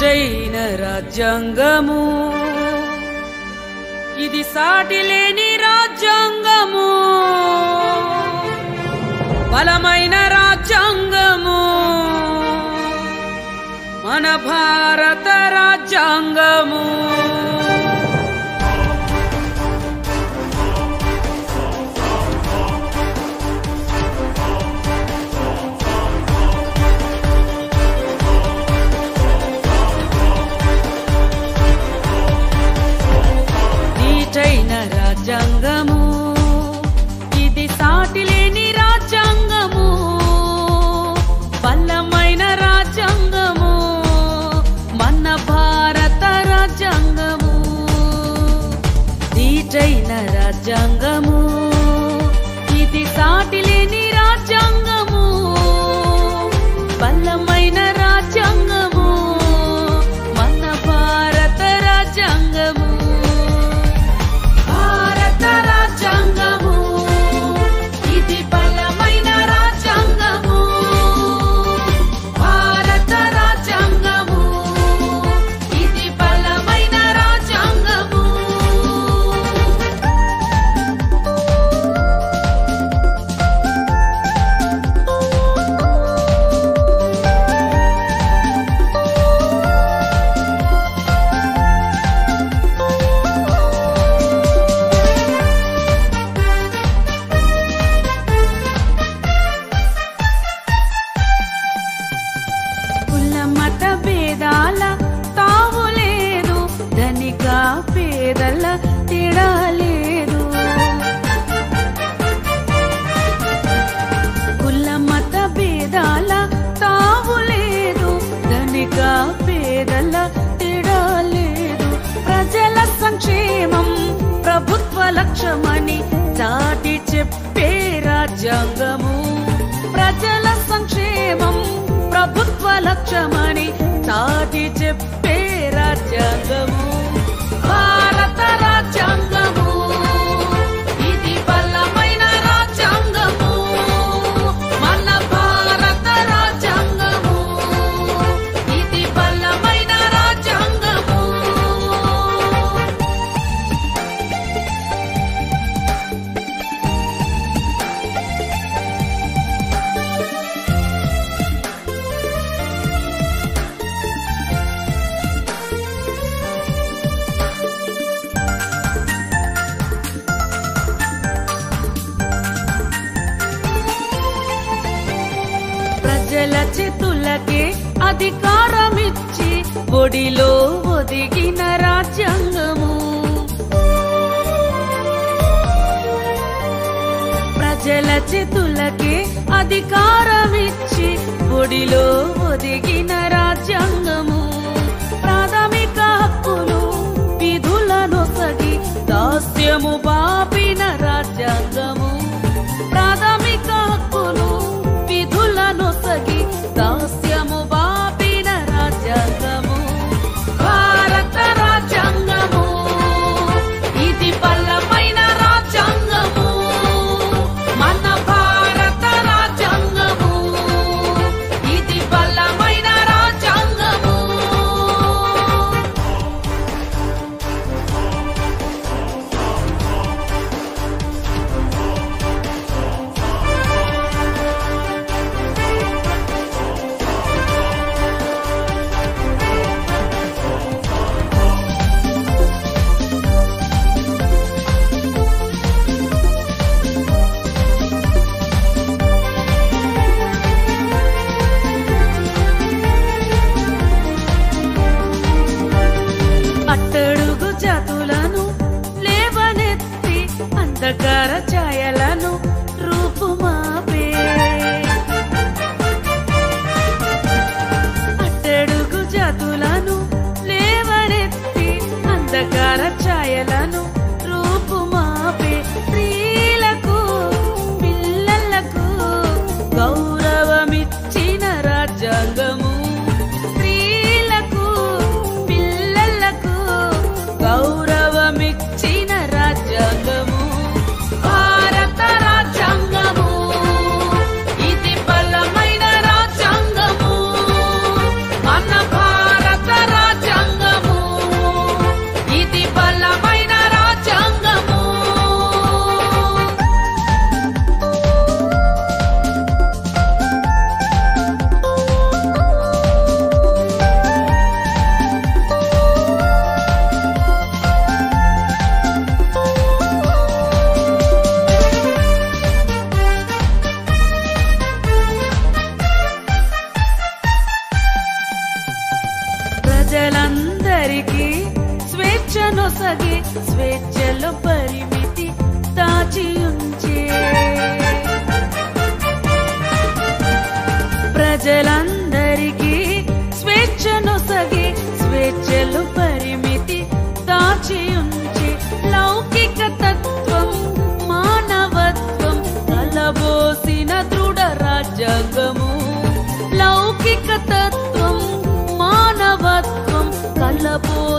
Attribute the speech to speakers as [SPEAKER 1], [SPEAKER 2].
[SPEAKER 1] నీచైన రాజ్యాంగము ఇది సాటి లేని రాజ్యాంగము బలమైన రాజ్యాంగము మన భారత రాజ్యాంగము నీచైన రాజ్యాంగము ఇది సాటి లేని రాజ్యాంగము బలమైన రాజ్యాంగము మన భారత రాజ్యాంగము నీచైన రాజ్యాంగము ఇది సాటి లేని రాజ్యాంగము బలమైన రాజ్యాంగము మన భారత రాజ్యాంగము భారత రాజ్యాంగము ఇది బలమైన రాజ్యాంగము భారత రాజ్యాంగము ఇది బలమైన రాజ్యాంగము కుల మత భేదాల తావు లేదు ధనిక పేదల తేడా లేదు కుల మత భేదాల తావు లేదు ధనిక పేదల తేడా లేదు ప్రజల సంక్షేమం ప్రభుత్వ లక్ష్యమని చాటి చెప్పే రాజ్యాంగము ప్రజల సంక్షేమం ప్రభుత్వ లక్ష్యమని చాటి చెప్పే రాజ్యాంగము భారత రాజ్యాంగము ఇది బలమైన రాజ్యాంగము మన భారత రాజ్యాంగము ఇది బలమైన రాజ్యాంగము ప్రజల చేతులకే అధికారమిచ్చి ఒడిలో ఒదిగిన రాజ్యాంగము ప్రజల చేతులకే అధికారమిచ్చి ఒడిలో ఒదిగిన రాజ్యాంగము ప్రాథమిక హక్కులు విధులను సగి దాస్యము బాపిన రాజ్యాంగము ప్రాథమిక హక్కులు విధులను సగి దాస్యము బాపిన రాజ్యాంగము భారత రాజ్యాంగము ఇది బలమైన రాజ్యాంగము మన భారత రాజ్యాంగము ఇది బలమైన రాజ్యాంగము నొసగే స్వేచ్ఛలో పరిమితి దాచి ఉంచే ప్రజలందరికీ స్వేచ్ఛ నొసగే స్వేచ్ఛలు పరిమితి దాచి ఉంచే లౌకిక తత్వం మానవత్వం కలబోసిన దృఢ రాజ్యాంగము లౌకిక తత్వం మానవత్వం కలబో